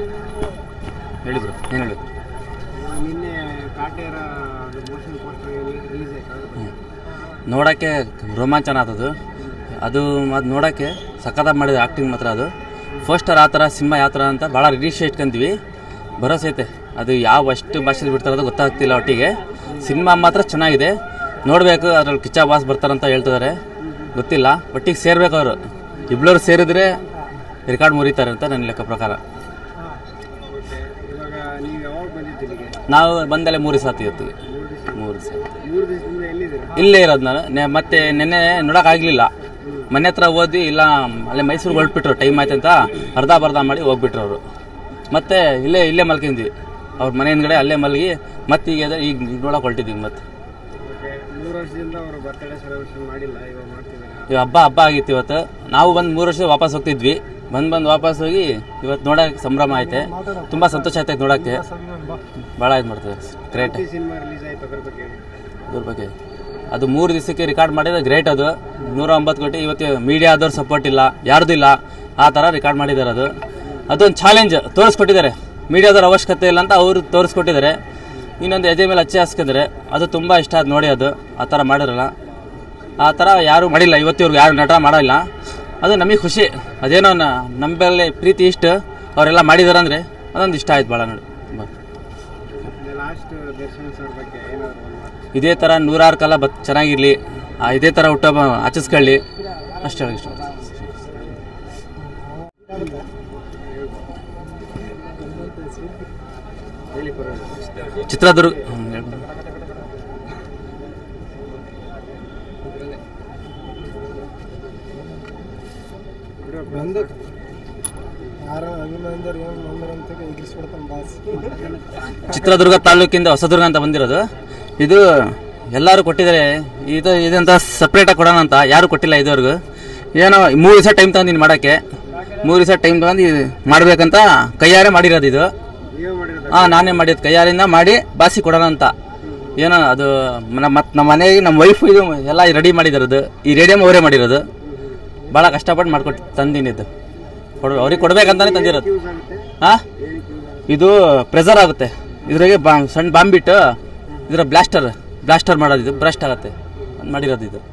ಹೇಳಿ ಬ್ರೋ ಏನು ಹೇಳಿ ನಿನ್ನೆ ಕಾಟೇರ ಮೋಷನ್ ಪೋಸ್ಟರ್ ರಿಲೀಸ್ ಆಯ್ತು ನೋಡೋಕ್ಕೆ ರೋಮಾಂಚನ ಆತದು ಅದು ಅದು ನೋಡೋಕ್ಕೆ ಸಖತ್ತಾಗಿ ಮಾಡಿದೆ ಆ್ಯಕ್ಟಿಂಗ್ ಮಾತ್ರ ಅದು ಫಸ್ಟರ್ ಆ ಥರ ಸಿನಿಮಾ ಯಾವ ಥರ ಅಂತ ಭಾಳ ನಿರೀಕ್ಷೆ ಇಟ್ಕೊಂತೀವಿ ಭರೋಸೆ ಐತೆ ಅದು ಯಾವ ಅಷ್ಟು ಭಾಷೆಲಿ ಬಿಡ್ತಾರೋದು ಗೊತ್ತಾಗ್ತಿಲ್ಲ ಒಟ್ಟಿಗೆ ಸಿನಿಮಾ ಮಾತ್ರ ಚೆನ್ನಾಗಿದೆ ನೋಡಬೇಕು ಅದ್ರಲ್ಲಿ ಕಿಚ್ಚ ಬಾಸ್ ಬರ್ತಾರಂತ ಹೇಳ್ತಿದ್ದಾರೆ ಗೊತ್ತಿಲ್ಲ ಒಟ್ಟಿಗೆ ಸೇರ್ಬೇಕು ಅವರು ಇಬ್ಬರು ಸೇರಿದ್ರೆ ರೆಕಾರ್ಡ್ ಮುರಿತಾರೆ ಅಂತ ನನ್ನ ಲೆಕ್ಕ ಪ್ರಕಾರ ಓಕೆ ಇವಾಗ ನೀವು ಯಾವಾಗ ಬಂದಿದ್ದು ಇಲ್ಲಿಗೆ ನಾವು ಬಂದಲ್ಲೇ ಮೂರು ದಿವಸ ಆತು ಇವತ್ತಿಗೆ ಮೂರು ದಿವಸ ಮೂರು ದಿವಸದಿಂದ ಎಲ್ಲಿದ್ದೀರಾ ಇಲ್ಲೇ ಇರೋದು ನಾನು ನೆ- ಮತ್ತೆ ನಿನ್ನೆ ನೋಡೋಕ್ಕಾಗಲಿಲ್ಲ ಮನೆ ಹತ್ರ ಓದಿ ಇಲ್ಲ ಅಲ್ಲೇ ಮೈಸೂರಿಗೆ ಹೊರಟ್ಬಿಟ್ರು ಟೈಮ್ ಆಯ್ತು ಅಂತ ಅರ್ಧ ಬರ್ಧ ಮಾಡಿ ಹೋಗ್ಬಿಟ್ರು ಅವರು ಮತ್ತೆ ಇಲ್ಲೇ ಇಲ್ಲೇ ಮಲ್ಕೊಂಡ್ವಿ ಅವ್ರ ಮನೆ ಹಿಂದ್ಗಡೆ ಅಲ್ಲೇ ಮಲಗಿ ಮತ್ತೆ ಈಗ ಎದ್ದು ಈಗ ಈಗ ನೋಡೋಕೆ ಹೊರಟಿದ್ವಿ ಮತ್ತೆ ಓಕೆ ಮೂರು ವರ್ಷದಿಂದ ಅವರು ಬರ್ತಡೇ ಸೆಲೆಬ್ರೇಷನ್ ಮಾಡಿಲ್ಲ ಇವಾಗ ಮಾಡ್ತಿದ್ದಾರೆ ಇವಾಗ ಹಬ್ಬ ಹಬ್ಬ ಆಗಿತ್ತು ಇವತ್ತು ನಾವು ಬಂದು ಮೂರು ವರ್ಷ ವಾಪಸ್ ಹೋಗ್ತಿದ್ವಿ ಬಂದು ಬಂದು ವಾಪಸ್ ಹೋಗಿ ಇವತ್ತು ನೋಡೋಕೆ ಸಂಭ್ರಮ ಐತೆ ತುಂಬ ಸಂತೋಷ ಆಯ್ತೈತೆ ನೋಡೋಕ್ಕೆ ಭಾಳ ಇದು ಮಾಡ್ತಾರೆ ಗ್ರೇಟ್ ಈ ಸಿನಿಮಾ ರಿಲೀಸ್ ಆಯ್ತು ಅದ್ರ ಬಗ್ಗೆ ಇದ್ರ ಬಗ್ಗೆ ಅದು ಮೂರು ದಿವಸಕ್ಕೆ ರೆಕಾರ್ಡ್ ಮಾಡಿದ್ರೆ ಗ್ರೇಟ್ ಅದು ನೂರ ಒಂಬತ್ತು ಕೋಟಿ ಇವತ್ತು ಮೀಡಿಯಾದವ್ರ ಸಪೋರ್ಟ್ ಇಲ್ಲ ಯಾರ್ದು ಇಲ್ಲ ಆ ಥರ ರೆಕಾರ್ಡ್ ಮಾಡಿದ್ದಾರೆ ಅದು ಅದೊಂದು ಚಾಲೆಂಜ್ ತೋರಿಸ್ಕೊಟ್ಟಿದ್ದಾರೆ ಮೀಡಿಯಾದವ್ರ ಅವಶ್ಯಕತೆ ಇಲ್ಲ ಅಂತ ಅವರು ತೋರಿಸ್ಕೊಟ್ಟಿದ್ದಾರೆ ಇನ್ನೊಂದು ಎದೆ ಮೇಲೆ ಹಚ್ಚೆ ಹಾಸ್ಕಿದ್ರೆ ಅದು ತುಂಬ ಇಷ್ಟ ಅದು ನೋಡಿ ಅದು ಆ ಥರ ಮಾಡಿರಲ್ಲ ಆ ಥರ ಯಾರು ಮಾಡಿಲ್ಲ ಇವತ್ತಿವ್ರಿಗೆ ಯಾರು ನಟ ಮಾಡಿಲ್ಲ ಅದು ನಮಗೆ ಖುಷಿ ಅದೇನೋ ನ- ನಮ್ಮ ಮೇಲೆ ಪ್ರೀತಿ ಇಷ್ಟು ಅವರೆಲ್ಲ ಮಾಡಿದಾರೆ ಅಂದರೆ ಅದೊಂದು ಇಷ್ಟ ಆಯ್ತು ಭಾಳ ನೋಡಿ ತುಂಬ ಲಾಸ್ಟ್ ದರ್ಶನ್ ಸರ್ ಬಗ್ಗೆ ಏನಾದ್ರು ಒಂದು ಮಾತು ಇದೇ ಥರ ನೂರಾರು ಕಾಲ ಬತ್ ಚೆನ್ನಾಗಿರಲಿ ಇದೇ ಥರ ಹುಟ್ಟುಹಬ್ಬ ಆಚರಿಸ್ಕೊಳ್ಳಿ ಅಷ್ಟು ಹೇಳಕ್ಕೆ ಇಷ್ಟ ಹೇಳಿ ಪರವಾಗಿಲ್ಲ ಚಿತ್ರದುರ್ಗ ಹ್ಮ್, ಹೇಳ್ಬೋದು. ಬಂದು ಯಾರ ಅಭಿಮಾನಿದವ್ರು ಏನು ನಂಬರ್ ಅಂತ ಎದುರಿಸ್ಬಿಡ್ತಾನೆ ಬಾಸ್ ಚಿತ್ರದುರ್ಗ ತಾಲೂಕಿಂದ ಹೊಸದುರ್ಗ ಅಂತ ಬಂದಿರೋದು ಇದು ಎಲ್ಲರೂ ಕೊಟ್ಟಿದ್ದಾರೆ ಇದು ಇದಂತ ಸಪ್ರೇಟಾಗಿ ಕೊಡೋಣ ಅಂತ ಯಾರು ಕೊಟ್ಟಿಲ್ಲ ಇದುವರೆಗೂ ಏನೋ ಮೂರು ದಿವಸ ಟೈಮ್ ತಗೊಂಡಿನಿ ಮಾಡೋಕ್ಕೆ ಮೂರು ದಿವಸ ಟೈಮ್ ತಗೊಂಡು ಇದು ಮಾಡ್ಬೇಕಂತ ಕೈಯಾರೆ ಮಾಡಿರೋದು ಇದು ನೀವೇ ಮಾಡಿರೋದು ಹಾಂ ನಾನೇ ಮಾಡಿದ್ದು ಕೈಯಾರಿಂದ ಮಾಡಿ ಬಾಸಿ ಕೊಡೋಣ ಅಂತ ಏನೋ ಅದು ಮತ್ತು ನಮ್ಮ ಮನೆಗೆ ನಮ್ಮ ವೈಫ್ ಇದು ಎಲ್ಲ ರೆಡಿ ಮಾಡಿದಿರೋದು ಈ ರೇಡಿಯಮ್ ಅವರೇ ಮಾಡಿರೋದು ಭಾಳ ಕಷ್ಟಪಟ್ಟು ಮಾಡ್ಕೊಟ್ಟು ತಂದೀನಿ ಇದು ಕೊಡ ಅವ್ರಿಗೆ ಕೊಡ್ಬೇಕಂತಾನೆ ತಂದಿರೋದು ಯೂಸ್ ಆಗುತ್ತೆ ಹಾಂ ಏನಕ್ಕೆ ಯೂಸ್ ಆಗುತ್ತೆ ಇದು ಪ್ರೆಸರ್ ಆಗುತ್ತೆ ಇದ್ರಾಗೆ ಬಾ ಸಣ್ಣ ಬಾಂಬ್ ಬಿಟ್ಟು ಇದರ ಬ್ಲಾಸ್ಟರ್ ಬ್ಲಾಸ್ಟರ್ ಮಾಡೋದು ಇದು ಬ್ರಸ್ಟ್ ಆಗುತ್ತೆ ಅದ್ ಮಾಡಿರೋದು ಇದು